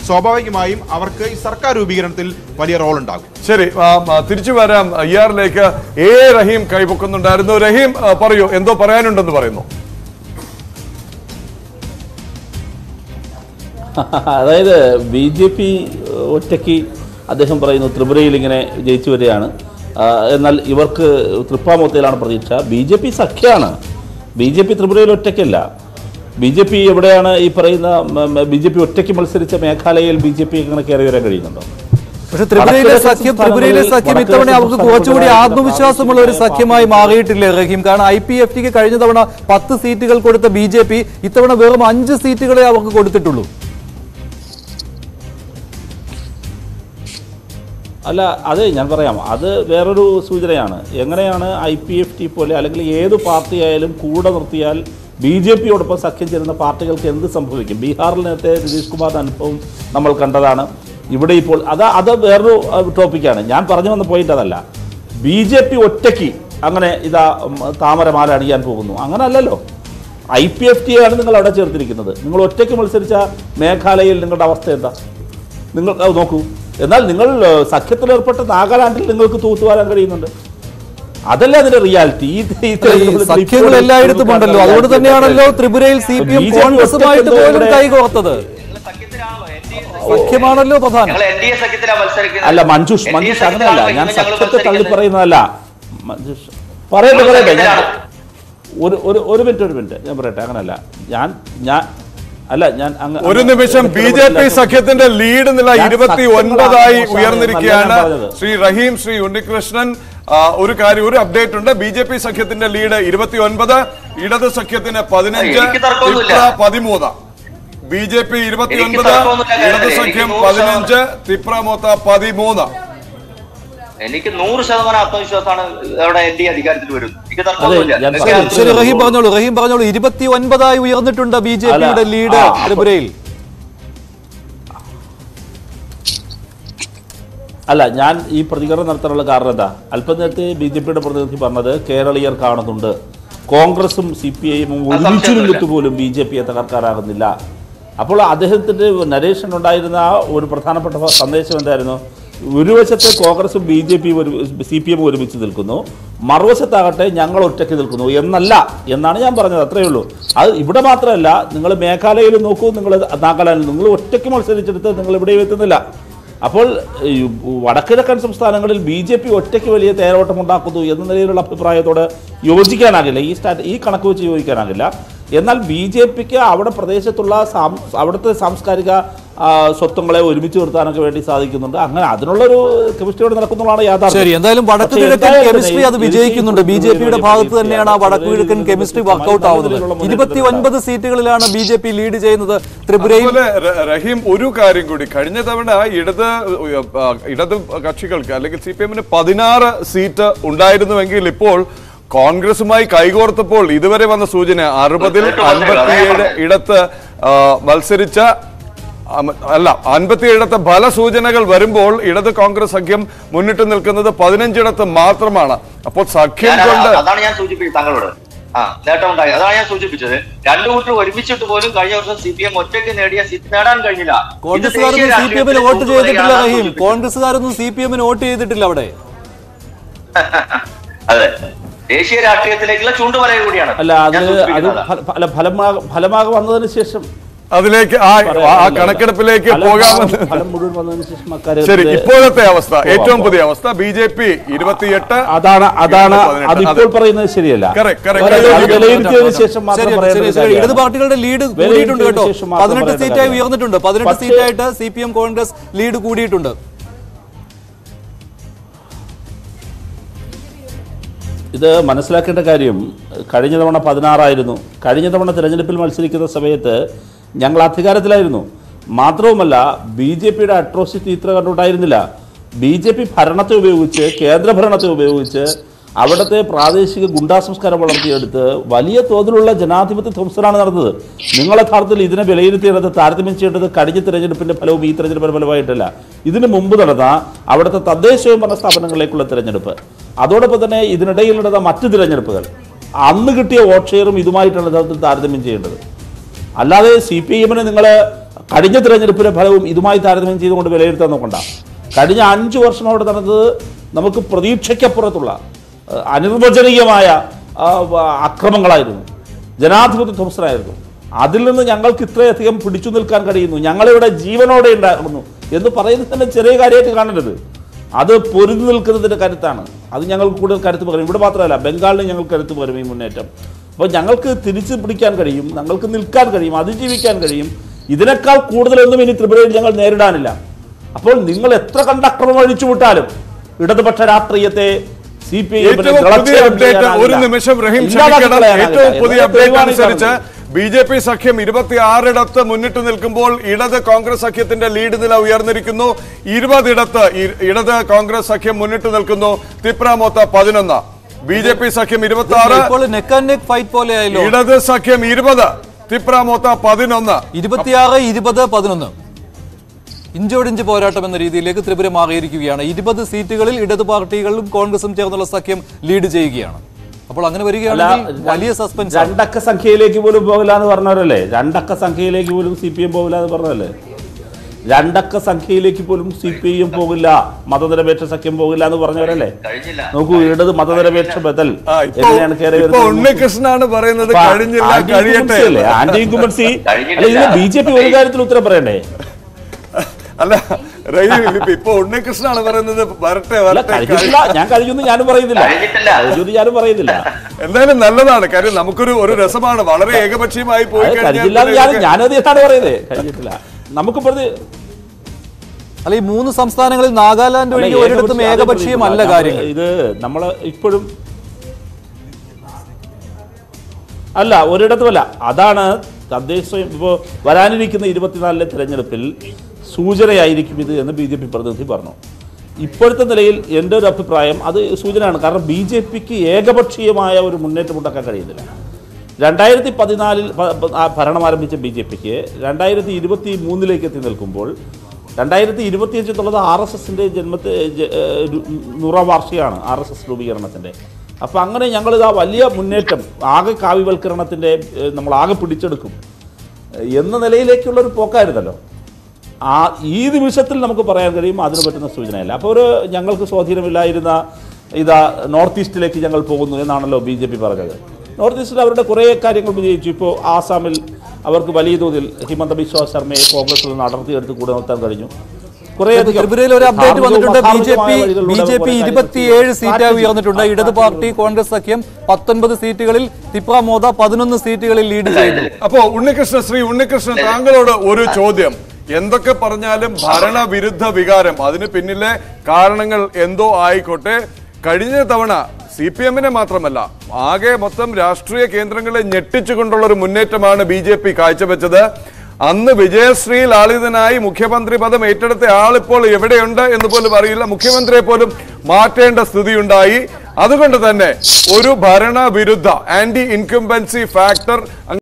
സ്വാഭാവികമായും അവർക്ക് ഈ സർക്കാർ രൂപീകരണത്തിൽ വലിയ റോൾ ഉണ്ടാകും ശരി ആ, ആ, തിരിച്ചു വരാം ഇയാറിലേക്ക് എ റഹീം കൈപൊക്കുന്നുണ്ടായിരുന്നു റഹീം ആ, പറയൂ എന്തോ പറയാനുണ്ടെന്ന് പറയുന്നു അതായത് ബി ജെ പി ഒറ്റയ്ക്ക് അദ്ദേഹം പറയുന്നു ത്രിപുരയിൽ ഇങ്ങനെ ജയിച്ചു വരികയാണ് ആ, എന്നാൽ ഇവർക്ക് തൃപ്പാമൂത്തയിലാണ് പ്രതീക്ഷ ബി ജെ പി സഖ്യമാണ് ബി ജെ പി ത്രിപുരയിൽ ഒറ്റയ്ക്കല്ല ബി ജെ പി എവിടെയാണ് ഈ പറയുന്ന ബി ജെ പി ഒറ്റയ്ക്ക് മത്സരിച്ച മേഘാലയയിൽ ബി ജെ പി ഇങ്ങനെ കയറി വരാൻ കഴിയുന്നുണ്ടോ പക്ഷെ ത്രിപുരയിലെ വടക്കിഴക്കൻ സഖ്യം ത്രിപുരയിലെ സംസ്ഥാനങ്ങളിൽ- സഖ്യം വടക്കിഴക്കൻ ഇത്തവണ അവർക്ക് കുറച്ചുകൂടി സംസ്ഥാനങ്ങളിൽ ആത്മവിശ്വാസമുള്ള ഒരു സഖ്യമായി മാറിയിട്ടില്ലേ റഹീം കാരണം ഐ പി എഫ് ടിക്ക് കഴിഞ്ഞ തവണ പത്ത് സീറ്റുകൾ കൊടുത്ത ബി ജെ പി ഇത്തവണ വെറും അഞ്ച് സീറ്റുകളെ അവർക്ക് കൊടുത്തിട്ടുള്ളൂ അല്ല അത് ഞാൻ പറയാം അത് വേറൊരു സൂചനയാണ് എങ്ങനെയാണ് ഐ പി എഫ് ടി പോലെ അല്ലെങ്കിൽ ഏത് പാർട്ടി ആയാലും കൂടെ നിർത്തിയാൽ ബി ജെ പിയോടൊപ്പം സഖ്യം ചേരുന്ന പാർട്ടികൾക്ക് എന്ത് സംഭവിക്കും ബീഹാറിൽ നേരത്തെ നിതീഷ് കുമാറിന്റെ അനുഭവം നമ്മൾ കണ്ടതാണ് ഇവിടെ ഇപ്പോൾ അത് അത് വേറൊരു അഹ്, ടോപ്പിക്കാണ് ഞാൻ പറഞ്ഞു വന്ന പോയിന്റ് അതല്ല ബി ജെ പി ഒറ്റയ്ക്ക് അങ്ങനെ ഇതാ ഉം, താമരമാല അണിയാൻ പോകുന്നു അങ്ങനെ അല്ലല്ലോ ഐ പി എഫ് ടി ആണ് നിങ്ങൾ അവിടെ ചേർത്തിരിക്കുന്നത് നിങ്ങൾ ഒറ്റയ്ക്ക് മത്സരിച്ച മേഘാലയയിൽ നിങ്ങളുടെ അവസ്ഥ എന്താ നിങ്ങൾ അത് നോക്കൂ എന്നാൽ നിങ്ങൾ ഏഹ്, സഖ്യത്തിലേർപ്പെട്ട നാഗാലാൻഡിൽ നിങ്ങൾക്ക് തൂത്തുവാരാൻ കഴിയുന്നുണ്ട് അതല്ല അതിന്റെ റിയാലിറ്റി ഈ ഈ ഈ തെരഞ്ഞെടുപ്പിൽ സഖ്യങ്ങൾ ഇപ്പോൾ എല്ലായിടത്തും ഉണ്ടല്ലോ അതുകൊണ്ട് തന്നെയാണല്ലോ ത്രിപുരയിൽ സി പി എം BJP കോൺഗ്രസുമായിട്ട് ഒറ്റയ്ക്ക് പോലും ഇവിടെ- കൈകോർത്തത് സഖ്യമാണല്ലോ പ്രധാനം ഞങ്ങൾ എൻ ഡി എ സഖ്യത്തിലാണ് മത്സരിക്കുന്നത് അല്ല മഞ്ജുഷ് NDA മഞ്ജുഷ് സഖ്യത്തിലാണ് അങ്ങനെയല്ല ഞാൻ ഇന്ന് ഞങ്ങൾ സഖ്യത്തെ തള്ളി മത്സരിക്കുന്നത്. പറയുന്നതല്ല മഞ്ജുഷ് പറയട്ടെ ഞങ്ങൾ പറയട്ടെ ഞാൻ സഖ്യത്തിലാണ്. ഒരു ഒരു ഒരു മിനിറ്റ് ഒരു മിനിറ്റ് ഞാൻ പറയട്ടെ അങ്ങനല്ല ഞാൻ ഞാൻ അല്ല ഞാൻ അങ്ങ് ഒരു അങ്ങ് നിമിഷം ബി ജെ പി സഖ്യത്തിന്റെ ലീഡ് നില ഞാൻ ഇരുപത്തി സഖ്യങ്ങളാണ് ഒൻപതായി മോശമാണ് ഉയർന്നിരിക്കുകയാണ് എന്നല്ല ഞാൻ പറഞ്ഞത്. ശ്രീ റഹീം ശ്രീ ഉണ്ണികൃഷ്ണൻ ആ, ഒരു കാര്യം ഒരു അപ്ഡേറ്റ് ഉണ്ട് ബി ജെ പി സഖ്യത്തിന്റെ ലീഡ് ഇരുപത്തി ഒൻപത് ഇടത് സഖ്യത്തിന് പതിനഞ്ച് എനിക്ക് തർക്കമൊന്നുമില്ല. തിപ്ര പതിമൂന്ന് ബി ജെ പി ഇരുപത്തി എനിക്ക് ഒൻപത് തർക്കമൊന്നുമില്ല. ഇടത് എനിക്ക് സഖ്യം നൂറ് പതിനഞ്ച് തിപ്രമൊത്ത പതിമൂന്ന് എനിക്ക് നൂറ് ശതമാനം ആത്മവിശ്വാസമാണ് അവിടെ എൻ ഡി എ അധികാരത്തിൽ വരും എനിക്ക് അതെ, തർക്കമൊന്നുമില്ല ഞാൻ നിങ്ങൾക്ക് പറഞ്ഞത് ശരി റഹീം പറഞ്ഞോളൂ റഹീം പറഞ്ഞോളൂ ഇരുപത്തി ഒൻപതായി ഉയർന്നിട്ടുണ്ട് ബി ജെ പിയുടെ അല്ല, ലീഡ് ആ, ത്രിപുരയിൽ അല്ല ഞാൻ ഈ പ്രതികരണം നടത്താനുള്ള കാരണം എന്താ അല്പം നേരത്തെ ബി ജെ പിയുടെ പ്രതിനിധി പറഞ്ഞത് കേരളീയർ കാണുന്നുണ്ട് കോൺഗ്രസും സി പി ഐയും ഒരുമിച്ച് സംശയമൊന്നുമില്ല. നിന്നിട്ട് പോലും ബി ജെ പിയെ തകർക്കാനാകുന്നില്ല അപ്പോൾ അദ്ദേഹത്തിൻ്റെ നരേഷൻ ഉണ്ടായിരുന്ന ആ ഒരു പ്രധാനപ്പെട്ട സന്ദേശം എന്തായിരുന്നു ഒരു വശത്ത് കോൺഗ്രസും ബി ജെ പിയും ഒരു സി പി എം ഒരുമിച്ച് നിൽക്കുന്നു മറുവശത്താകട്ടെ ഞങ്ങൾ ഒറ്റയ്ക്ക് നിൽക്കുന്നു എന്നല്ല എന്നാണ് ഞാൻ പറഞ്ഞത് അത്രയേ ഉള്ളൂ അത് ഇവിടെ മാത്രമല്ല നിങ്ങൾ മേഘാലയയിൽ നോക്കൂ നിങ്ങൾ നാഗാലാൻഡിൽ നിങ്ങൾ ഒറ്റയ്ക്ക് മത്സരിച്ചെടുത്ത് നിങ്ങൾ ഇവിടെയും എത്തുന്നില്ല അപ്പോൾ ഈ വടക്കിഴക്കൻ സംസ്ഥാനങ്ങളിൽ ബി ജെ പി ഒറ്റയ്ക്ക് വലിയ തേരോട്ടം ഉണ്ടാക്കുന്നു എന്ന നിലയിലുള്ള അഭിപ്രായത്തോട് യോജിക്കാനാകില്ല ഈ സ്റ്റാറ്റ് ഈ കണക്ക് വെച്ച് യോജിക്കാനാകില്ല എന്നാൽ ബി ജെ പിക്ക് അവിടെ പ്രദേശത്തുള്ള സാം അവിടുത്തെ സാംസ്കാരിക ആ, സ്വത്വങ്ങളെ ഒരുമിച്ച് നിർത്താനൊക്കെ വേണ്ടി സാധിക്കുന്നുണ്ട് അങ്ങനെ അതിനുള്ളൊരു കെമിസ്ട്രിയോട് നടക്കുന്നതാണ് യാഥാർത്ഥ്യം ശരി എന്തായാലും വടക്കു പക്ഷേ കിഴക്കൻ എന്തായാലും കെമിസ്ട്രി അത് തന്നെ ഈ വിജയിക്കുന്നുണ്ട് ബി ജെ പിയുടെ വലിയ ഭാഗത്ത് തന്നെയാണ് ആ വടക്കു വലിയ കിഴക്കൻ വലിയ കെമിസ്ട്രി വലിയ വർക്കൗട്ട് വലിയ ആവുന്നത് വലിയ വലിയ ഇരുപത്തി ഒൻപത് സീറ്റുകളിലാണ് ബി ജെ പി ലീഡ് ചെയ്യുന്നത് ത്രിപുരയിൽ അതുപോലെ ര- റഹീം ഒരു കാര്യം കൂടി കഴിഞ്ഞ തവണ ഇടത് ഉ- ആ, ഇടത് കക്ഷികൾക്ക് അല്ലെങ്കിൽ സി പി എമ്മിന് പതിനാറ് സീറ്റ് ഉണ്ടായിരുന്നുവെങ്കിൽ ഇപ്പോൾ കോൺഗ്രസുമായി കൈകോർത്തപ്പോൾ ഇതുവരെ വന്ന സൂചന അറുപതിൽ അൻപത്തിയേഴ് ഇടത്ത് ആ, മത്സരിച്ച അമ- അല്ല അൻപത്തിയേഴത്തെ ഫലസൂചനകൾ വരുമ്പോൾ ഇടത് കോൺഗ്രസ് സഖ്യം മുന്നിട്ട് നിൽക്കുന്നത് പതിനഞ്ചിടത്ത് മാത്രമാണ് അപ്പോൾ സഖ്യം ഞാൻ കൊണ്ട് അതാ- അതാണ് ഞാൻ സൂചിപ്പിച്ചത് താങ്കളോട് ആ നേട്ടം ഉണ്ടായി അതാണ് ഞാൻ സൂചിപ്പിച്ചത് രണ്ടു കൂട്ടർ ഒരുമിച്ചിട്ട് പോലും കഴിഞ്ഞ വർഷം സി പി എം ഒറ്റയ്ക്ക് നേടിയ സീറ്റ് നേടാൻ കഴിഞ്ഞില്ല ഇത് കോൺഗ്രസുകാരൊന്നും ദേശീയ സി പി എമ്മിന് രാഷ്ട്രീയത്തിലെ വോട്ട് ചെയ്തിട്ടില്ല തൂത്തുവാരിയാണ് റഹീം സൂചിപ്പിച്ചത്. കോൺഗ്രസുകാരൊന്നും സി പി എമ്മിന് വോട്ട് ചെയ്തിട്ടില്ല അവിടെ അതെ ദേശീയ രാഷ്ട്രീയത്തിലേക്കുള്ള ചൂണ്ടുവല കൂടിയാണ് അല്ല അത് ഞാൻ അത് സൂചിപ്പിക്കുന്നത് അതാ. ഫല- ഫല- ഫലമാക ഫലമാക വന്നതിന് ശേഷം അതിലേക്ക് ആ ആ കണക്കെടുപ്പിലേക്ക് ഫലം- പോകാമെന്ന് ഫലം മുഴുവൻ വന്നതിന് ശേഷം അക്കാര്യത്തിൽ ശരി ഇപ്പോഴത്തെ അവസ്ഥ പോവാം, ഏറ്റവും പോവാം. പുതിയ അവസ്ഥ ബി ജെ പി ഇരുപത്തിയെട്ട് അതാണ് അതാണ് പതിനെട്ട്. അതിപ്പോൾ അതെ. പറയുന്നത് ശരിയല്ല Correct, correct. അത് correct. വിലയിരുത്തിയതിനു ശേഷം മാത്രം ശരി, പറയേണ്ട ശരി, ഒരു ശരി. കാര്യമാണ്. ഇടത് പാർട്ടികളുടെ ലീഡ് വിലയിരുത്തിയതിനു കൂടിയിട്ടുണ്ട് കേട്ടോ ശേഷം മാത്രം പതിനെട്ട് പറയേണ്ട സീറ്റായി കാര്യമാണ്. ഉയർന്നിട്ടുണ്ട് പതിനെട്ട് പക്ഷേ- സീറ്റായിട്ട് C P M Congress lead കൂടിയിട്ടുണ്ട് ഇത് മനസ്സിലാക്കേണ്ട കാര്യം കഴിഞ്ഞ തവണ പതിനാറായിരുന്നു കഴിഞ്ഞ തവണ തിരഞ്ഞെടുപ്പിൽ മത്സരിക്കുന്ന സമയത്ത് ഞങ്ങൾ അധികാരത്തിലായിരുന്നു മാത്രവുമല്ല ബി ജെ പിയുടെ അട്രോസിറ്റി ഇത്ര കണ്ടുണ്ടായിരുന്നില്ല ബി ജെ പി ഭരണത്തെ ഉപയോഗിച്ച് കേന്ദ്ര ഭരണത്തെ ഉപയോഗിച്ച് അവിടുത്തെ പ്രാദേശിക ഗുണ്ടാ സംസ്കാരം വളർത്തിയെടുത്ത് വലിയ തോതിലുള്ള ജനാധിപത്യ ധ്വംസനാണ് നടന്നത് നിങ്ങൾ യഥാർത്ഥത്തിൽ ഇതിനെ വിലയിരുത്തിയെടുത്ത് താരതമ്യം ചെയ്യേണ്ടത് കഴിഞ്ഞ തിരഞ്ഞെടുപ്പിന്റെ ഫലവും ഈ തിരഞ്ഞെടുപ്പിന്റെ ഫലമായിട്ടല്ല ഇതിനു മുമ്പ് നടന്ന അവിടുത്തെ തദ്ദേശ സ്വയംഭരണ സ്ഥാപനങ്ങളിലേക്കുള്ള തിരഞ്ഞെടുപ്പ് അതോടൊപ്പം തന്നെ ഇതിനിടയിൽ നടന്ന മറ്റു തിരഞ്ഞെടുപ്പുകൾ അന്ന് കിട്ടിയ വോട്ട് ഷെയറും ഇതുമായിട്ടാണ് യഥാർത്ഥത്തിൽ താരതമ്യം ചെയ്യേണ്ടത് അല്ലാതെ സി പി എമ്മിന് നിങ്ങൾ കഴിഞ്ഞ തിരഞ്ഞെടുപ്പിലെ ഫലവും ഇതുമായി താരതമ്യം ചെയ്തുകൊണ്ട് വിലയിരുത്താൻ നോക്കണ്ട കഴിഞ്ഞ അഞ്ച് വർഷം അവിടെ നടന്നത് നമുക്ക് പ്രതീക്ഷയ്ക്കപ്പുറത്തുള്ള ഏഹ്, അനിർവചനീയമായ ആ, വ- അക്രമങ്ങളായിരുന്നു ജനാധിപത്യ ധ്വംസനായിരുന്നു അതിൽ നിന്ന് ഞങ്ങൾക്ക് ഇത്രയധികം പിടിച്ചു നിൽക്കാൻ കഴിയുന്നു ഞങ്ങളിവിടെ ജീവനോടെ ഉണ്ടാകുന്നു എന്ന് പറയുന്നത് തന്നെ ചെറിയ കാര്യമായിട്ട് കാണരുത് അത് പൊരുതി നിൽക്കുന്നതിന്റെ കരുത്താണ് അത് ഞങ്ങൾക്ക് കൂടുതൽ കരുത്ത് പകരും ഇവിടെ മാത്രമല്ല ബംഗാളിൽ ഞങ്ങൾക്ക് കരുത്ത് പകരും ഈ മുന്നേറ്റം അപ്പോൾ ഞങ്ങൾക്ക് തിരിച്ചു പിടിക്കാൻ കഴിയും ഞങ്ങൾക്ക് നിൽക്കാൻ കഴിയും അതിജീവിക്കാൻ കഴിയും ഇതിനേക്കാൾ കൂടുതലൊന്നും ഇനി ത്രിപുരയിൽ ഞങ്ങൾ നേരിടാനില്ല അപ്പോൾ നിങ്ങൾ എത്ര കണ്ട് അക്രമം അഴിച്ചുവിട്ടാലും ഇടതുപക്ഷ രാഷ്ട്രീയത്തെ സി പി ഏറ്റവും പുതിയ അപ്ഡേറ്റ് ഒരു നിമിഷം റഹീം ക്ഷമിക്കണം ഏറ്റവും പുതിയ അപ്ഡേറ്റ് അനുസരിച്ച് ബി ജെ പി സഖ്യം ഇരുപത്തിയാറിടത്ത് മുന്നിട്ട് നിൽക്കുമ്പോൾ ഇടത് കോൺഗ്രസ് സഖ്യത്തിന്റെ ലീഡ് നില ഉയർന്നിരിക്കുന്നു ഇരുപതിടത്ത് ഇ- ഇടത് കോൺഗ്രസ് സഖ്യം മുന്നിട്ട് നിൽക്കുന്നു തിപ്രാമോത്ത പതിനൊന്ന് ബി ജെ പി സഖ്യം ഇരുപത്തി ആറ് ഇപ്പോൾ നെക്ക് ആൻഡ് നെക്ക് ഫൈറ്റ് പോലെയായല്ലോ ഇടത് സഖ്യം ഇരുപത് തിപ്രാമോത്ത പതിനൊന്ന് ഇരുപത്തിയാറ് ഇരുപത് പതിനൊന്ന് ഇഞ്ചോടിഞ്ച് പോരാട്ടം എന്ന രീതിയിലേക്ക് ത്രിപുര മാറിയിരിക്കുകയാണ് ഇരുപത് സീറ്റുകളിൽ ഇടത് പാർട്ടികളും കോൺഗ്രസും ചേർന്നുള്ള സഖ്യം ലീഡ് ചെയ്യുകയാണ് അപ്പോൾ അങ്ങനെ വരികയാണെങ്കിൽ വലിയ സസ്പെൻസ് രണ്ടക്ക സംഖ്യയിലേക്ക് പോലും പോകില്ല എന്ന് പറഞ്ഞവരല്ലേ രണ്ടക്ക സംഖ്യയിലേക്ക് പോലും സി പി എം പോകില്ല എന്ന് പറഞ്ഞതല്ലേ രണ്ടക്ക സംഖ്യയിലേക്ക് പോലും സി പി എം പോകില്ല മതനിരപേക്ഷ സഖ്യം പോകില്ല എന്ന് പറഞ്ഞവരല്ലേ കഴിഞ്ഞില്ല നോക്കൂ ഇടത് മതനിരപേക്ഷ ബദൽ ആ, ഇപ്പോ എങ്ങനെയാണ് കയറി ഇപ്പോ വരുന്നത് ഉണ്ണികൃഷ്ണനാണ് പറയുന്നത് അപ്പൊ കഴിഞ്ഞില്ല ആന്റി കഴിയട്ടെ ഇൻകുംബൻസി അല്ലേ? ആന്റി ഇൻകുംബൻസി കഴിഞ്ഞിട്ടില്ല. അല്ല ഇതിന് ബി ജെ പി ഒരു കാര്യത്തിൽ ഉത്തരം പറയണ്ടേ അല്ല റഹീം ഇപ്പൊ- ഇപ്പൊ ഉണ്ണികൃഷ്ണനാണ് പറയുന്നത് വരട്ടെ അല്ല വരട്ടെ കഴിഞ്ഞിട്ടില്ല ഞാൻ കഴിഞ്ഞൊന്നും ഞാനും പറയുന്നില്ല കഴിഞ്ഞിട്ടില്ല. കഴിഞ്ഞൊന്നും ഞാനും പറയുന്നില്ല എന്തായാലും നല്ലതാണ് കാര്യം നമുക്കൊരു ഒരു രസമാണ് വളരെ ഏകപക്ഷീയമായി പോയി അത് കഴിഞ്ഞില്ല എന്ന് കഴിഞ്ഞാൽ ഞാൻ ഞാനത് എന്നാണ് പറയുന്നത് കഴിഞ്ഞിട്ടില്ല നമുക്ക് പ്രതി അല്ല ഈ മൂന്ന് സംസ്ഥാനങ്ങളിൽ നാഗാലാൻഡ് അല്ല, ഒഴികെ ഒരിടത്തും ഏകപക്ഷീയ- ഏകപക്ഷീയമല്ല ഞാൻ- കാര്യങ്ങൾ ഇത് നമ്മൾ ഇപ്പോഴും അല്ല ഒരിടത്തുമല്ല അതാണ് തദ്ദേശ ഇപ്പോൾ വരാനിരിക്കുന്ന ഇരുപത്തിനാലിലെ തിരഞ്ഞെടുപ്പിൽ സൂചനയായിരിക്കും ഇത് എന്ന് ബി ജെ പി പ്രതിനിധി പറഞ്ഞു ഇപ്പോഴത്തെ നിലയിൽ എൻ്റെ ഒരു അഭിപ്രായം അത് സൂചനയാണ് കാരണം ബി ജെ പിക്ക് ഏകപക്ഷീയമായ ഒരു മുന്നേറ്റം ഉണ്ടാക്കാൻ കഴിയുന്നില്ല രണ്ടായിരത്തി പതിനാലിൽ പ- പ- ആ ഭരണം ആരംഭിച്ച ബി ജെ പിക്ക് രണ്ടായിരത്തി ഇരുപത്തി മൂന്നിലേക്ക് എത്തി നിൽക്കുമ്പോൾ രണ്ടായിരത്തി ഇരുപത്തിയഞ്ച് എന്നുള്ളത് ആർ എസ് എസിൻ്റെ ജന്മത്തെ ജ- ഏഹ് ഒരു നൂറാം വാർഷികമാണ് ആർ എസ് എസ് രൂപീകരണത്തിൻ്റെ അപ്പോൾ അങ്ങനെ ഞങ്ങളിത് ആ വലിയ മുന്നേറ്റം ആകെ കാവ്യവൽക്കരണത്തിൻ്റെ ഏഹ് നമ്മൾ ആകെ പിടിച്ചെടുക്കും എന്ന നിലയിലേക്കുള്ളൊരു പോക്കായിരുന്നല്ലോ ആ ഈ നിമിഷത്തിൽ നമുക്ക് പറയാൻ കഴിയും അതിന് പറ്റുന്ന സൂചനയല്ല അപ്പോൾ ഒരു ഞങ്ങൾക്ക് സ്വാധീനമില്ലായിരുന്ന ഇതാ നോർത്ത് ഈസ്റ്റിലേക്ക് ഞങ്ങൾ പോകുന്നു എന്നാണല്ലോ ബി ജെ പി പറഞ്ഞത് നോർത്ത് ഈസ്റ്റിൽ അവരുടെ കുറേ കാര്യങ്ങൾ വിജയിച്ചു ഇപ്പോൾ ആസാമിൽ അവർക്ക് വലിയ തോതിൽ ഹിമന്ത ബിശ്വ ശർമ്മയെ കോൺഗ്രസിൽ നിന്ന് അടർത്തിയെടുത്ത് കൂടെ നിർത്താൻ കഴിഞ്ഞു കുറേയധികം ത്രിപുരയിൽ ഒരു അപ്ഡേറ്റ് വന്നിട്ടുണ്ട് ബി ജെ പി ധാർമ്മികമായ വഴികളിലൂടെ ബി ജെ പി കുറേ ഇരുപത്തിയേഴ് കാര്യങ്ങൾ സീറ്റായി strategy- ഉയർന്നിട്ടുണ്ട് ഇടത് പാർട്ടി കോൺഗ്രസ് സഖ്യം പത്തൊൻപത് സീറ്റുകളിൽ തിപ്ര മോദ പതിനൊന്ന് സീറ്റുകളിൽ ലീഡ് ചെയ്തു അപ്പോ ഉണ്ണികൃഷ്ണൻ ശ്രീ ഉണ്ണികൃഷ്ണൻ താങ്കളോട് ഒരു ചോദ്യം എന്തൊക്കെ പറഞ്ഞാലും ഭരണവിരുദ്ധ വികാരം അതിന് പിന്നിലെ കാരണങ്ങൾ എന്തോ ആയിക്കോട്ടെ കഴിഞ്ഞ തവണ സി പി എമ്മിനെ മാത്രമല്ല ആകെ മൊത്തം രാഷ്ട്രീയ കേന്ദ്രങ്ങളെ ഞെട്ടിച്ചുകൊണ്ടുള്ള ഒരു മുന്നേറ്റമാണ് ബി ജെ പി കാഴ്ചവെച്ചത് അന്ന് വിജയശ്രീ ലാളിതനായി മുഖ്യമന്ത്രി പദം ഏറ്റെടുത്ത ആളിപ്പോൾ എവിടെയുണ്ട് എന്ന് പോലും അറിയില്ല മുഖ്യമന്ത്രിയെ പോലും മാറ്റേണ്ട സ്ഥിതിയുണ്ടായി അതുകൊണ്ട് തന്നെ ഒരു ഭരണവിരുദ്ധ ആന്റി ഇൻകംബൻസി ഫാക്ടർ